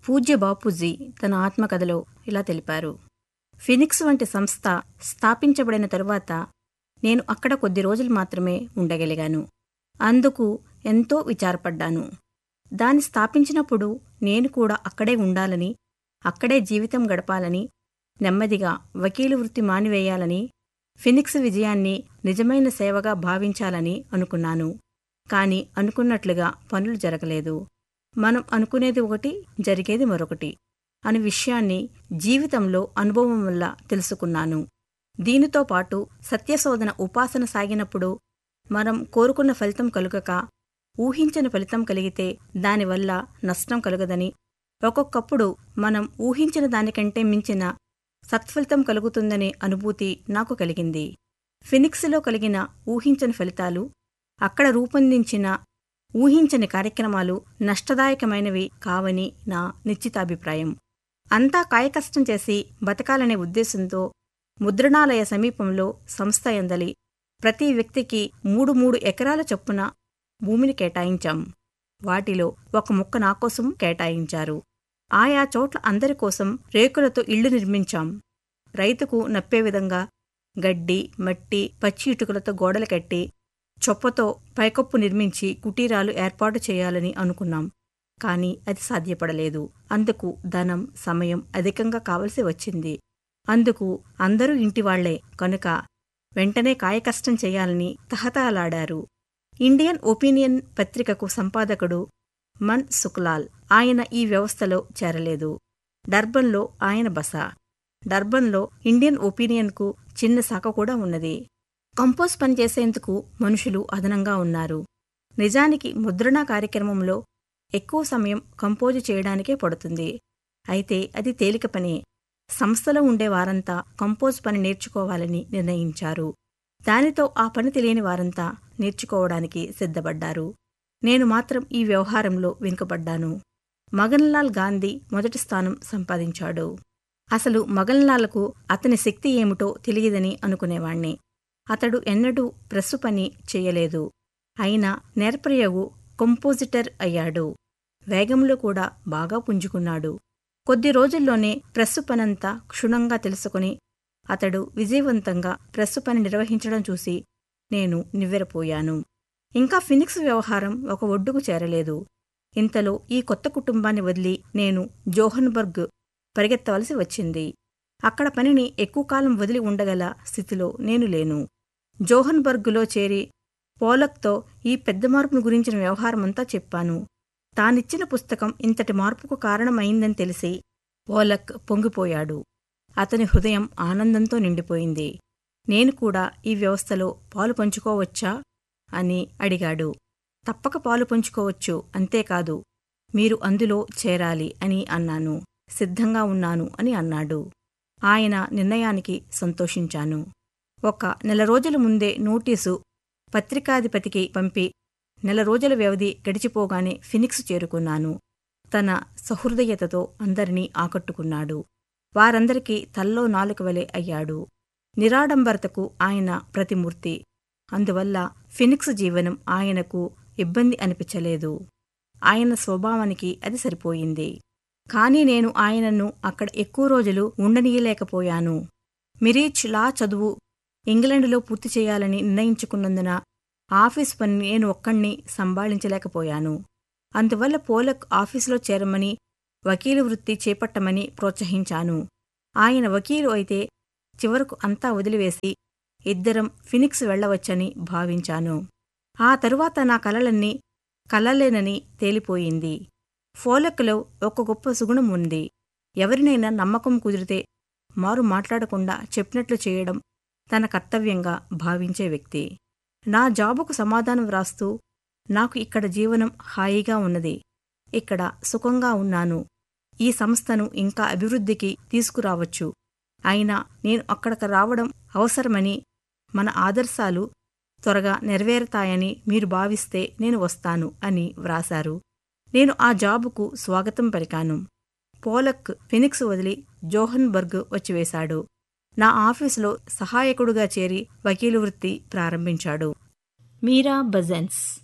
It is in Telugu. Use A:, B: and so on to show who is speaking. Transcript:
A: పూజ్య బాపూజీ తన ఆత్మకథలో ఇలా తెలిపారు ఫినిక్స్ వంటి సంస్థ స్థాపించబడిన తరువాత నేను అక్కడ కొద్ది రోజులు మాత్రమే ఉండగలిగాను అందుకు ఎంతో విచారపడ్డాను దాన్ని స్థాపించినప్పుడు నేను కూడా అక్కడే ఉండాలని అక్కడే జీవితం గడపాలని నెమ్మదిగా వకీలు వృత్తి మానివేయాలని ఫినిక్స్ విజయాన్ని నిజమైన సేవగా భావించాలని అనుకున్నాను కాని అనుకున్నట్లుగా పనులు జరగలేదు మనం అనుకునేది ఒకటి జరిగేది మరొకటి అనే విషయాన్ని జీవితంలో అనుభవం వల్ల తెలుసుకున్నాను దీనితో పాటు సత్యశోధన ఉపాసన సాగినప్పుడు మనం కోరుకున్న ఫలితం కలుగక ఊహించిన ఫలితం కలిగితే దానివల్ల నష్టం కలుగదని ఒక్కొక్కప్పుడు మనం ఊహించిన దానికంటే మించిన సత్ఫలితం కలుగుతుందనే అనుభూతి నాకు కలిగింది ఫినిక్స్లో కలిగిన ఊహించని ఫలితాలు అక్కడ రూపొందించిన ఊహించని కార్యక్రమాలు నష్టదాయకమైనవి కావని నా నిశ్చితాభిప్రాయం అంతా కాయకష్టం చేసి బతకాలనే ఉద్దేశంతో ముద్రణాలయ సమీపంలో సంస్థ ఎందలి ప్రతి వ్యక్తికి మూడు మూడు ఎకరాల చొప్పున భూమిని కేటాయించాం వాటిలో ఒక ముక్క నాకోసం కేటాయించారు ఆయా చోట్ల అందరి కోసం రేకులతో ఇళ్లు నిర్మించాం రైతుకు నప్పే విధంగా గడ్డి మట్టి పచ్చి ఇటుకలతో గోడలు కట్టి చొప్పతో పైకప్పు నిర్మించి కుటీరాలు ఏర్పాటు చేయాలని అనుకున్నాం కాని అది సాధ్యపడలేదు అందుకు ధనం సమయం అధికంగా కావలసి వచ్చింది అందుకు అందరూ ఇంటివాళ్లే కనుక వెంటనే కాయకష్టం చేయాలని తహతహలాడారు ఇండియన్ ఒపీనియన్ పత్రికకు సంపాదకుడు మన్ సుక్లాల్ ఆయన ఈ వ్యవస్థలో చేరలేదు డర్బన్లో ఆయన బస డర్బన్లో ఇండియన్ ఒపీనియన్కు చిన్న శాఖ కూడా ఉన్నది కంపోజ్ పనిచేసేందుకు మనుషులు అదనంగా ఉన్నారు నిజానికి ముద్రణా కార్యక్రమంలో ఎక్కువ సమయం కంపోజు చేయడానికే పడుతుంది అయితే అది తేలిక పనే సంస్థలో ఉండే వారంతా కంపోజ్ పని నేర్చుకోవాలని నిర్ణయించారు దానితో ఆ పని తెలియని వారంతా నేర్చుకోవడానికి సిద్ధపడ్డారు నేను మాత్రం ఈ వ్యవహారంలో వెనుకబడ్డాను మగన్లాల్ గాంధీ మొదటి స్థానం సంపాదించాడు అసలు మగన్లాల్కు అతని శక్తి ఏమిటో తెలియదని అనుకునేవాణ్ణి అతడు ఎన్నడూ ప్రెస్సు పని చెయ్యలేదు అయినా నేర్ప్రయోగు కంపోజిటర్ అయ్యాడు వేగంలో కూడా బాగా పుంజుకున్నాడు కొద్ది రోజుల్లోనే ప్రెస్సు పనంతా క్షుణ్ణంగా తెలుసుకుని అతడు విజయవంతంగా ప్రెస్సు పని నిర్వహించడం చూసి నేను నివ్వెరపోయాను ఇంకా ఫినిక్స్ వ్యవహారం ఒక ఒడ్డుకు చేరలేదు ఇంతలో ఈ కొత్త కుటుంబాన్ని వదిలి నేను జోహన్బర్గ్ పరిగెత్తవలసి వచ్చింది అక్కడ పనిని ఎక్కువ కాలం వదిలి ఉండగల స్థితిలో నేను లేను జోహన్బర్గ్లో చేరి పోలక్తో ఈ పెద్ద మార్పును గురించిన వ్యవహారమంతా చెప్పాను తానిచ్చిన పుస్తకం ఇంతటి మార్పుకు కారణమైందని తెలిసి పోలక్ పొంగిపోయాడు అతని హృదయం ఆనందంతో నిండిపోయింది నేను కూడా ఈ వ్యవస్థలో పాలు పంచుకోవచ్చా అని అడిగాడు తప్పక పాలు పంచుకోవచ్చు అంతేకాదు మీరు అందులో చేరాలి అని అన్నాను సిద్ధంగా ఉన్నాను అని అన్నాడు ఆయన నిర్ణయానికి సంతోషించాను ఒక నెల రోజుల ముందే నోటీసు పత్రికాధిపతికి పంపి నెల రోజుల వ్యవధి గడిచిపోగానే ఫినిక్స్ చేరుకున్నాను తన సహృదయతతో అందరినీ ఆకట్టుకున్నాడు వారందరికీ తల్లో నాలుక వలె అయ్యాడు నిరాడంబరతకు ఆయన ప్రతిమూర్తి అందువల్ల ఫినిక్స్ జీవనం ఆయనకు ఇబ్బంది అనిపించలేదు ఆయన స్వభావానికి అది సరిపోయింది కాని నేను ఆయనను అక్కడ ఎక్కువ రోజులు ఉండనీయలేకపోయాను మిరీచ్ లా చదువు ఇంగ్లండులో పూర్తి చేయాలని నిర్ణయించుకున్నందున ఆఫీస్ పని నేను ఒక్కణ్ణి సంభాళించలేకపోయాను అందువల్ల పోలక్ ఆఫీసులో చేరమని వకీలు వృత్తి చేపట్టమని ప్రోత్సహించాను ఆయన వకీలు అయితే చివరకు అంతా వదిలివేసి ఇద్దరం ఫినిక్స్ వెళ్లవచ్చని భావించాను ఆ తరువాత నా కలలన్నీ కలలేనని తేలిపోయింది ఫోలక్లో ఒక గొప్ప సుగుణం ఉంది ఎవరినైనా నమ్మకం కుదిరితే మారు మాట్లాడకుండా చెప్పినట్లు చేయడం తన కర్తవ్యంగా భావించే వ్యక్తి నా జాబుకు సమాధానం వ్రాస్తూ నాకు ఇక్కడ జీవనం హాయిగా ఉన్నది ఇక్కడ సుఖంగా ఉన్నాను ఈ సంస్థను ఇంకా అభివృద్ధికి తీసుకురావచ్చు అయినా నేను అక్కడికి రావడం అవసరమని మన ఆదర్శాలు త్వరగా నెరవేరతాయని మీరు భావిస్తే నేను వస్తాను అని వ్రాశారు నేను ఆ జాబుకు స్వాగతం పలికాను పోలక్ ఫినిక్స్ వదిలి జోహన్బర్గ్ వచ్చివేశాడు నా ఆఫీసులో సహాయకుడుగా చేరి వకీలు వృత్తి ప్రారంభించాడు మీరా బజెన్స్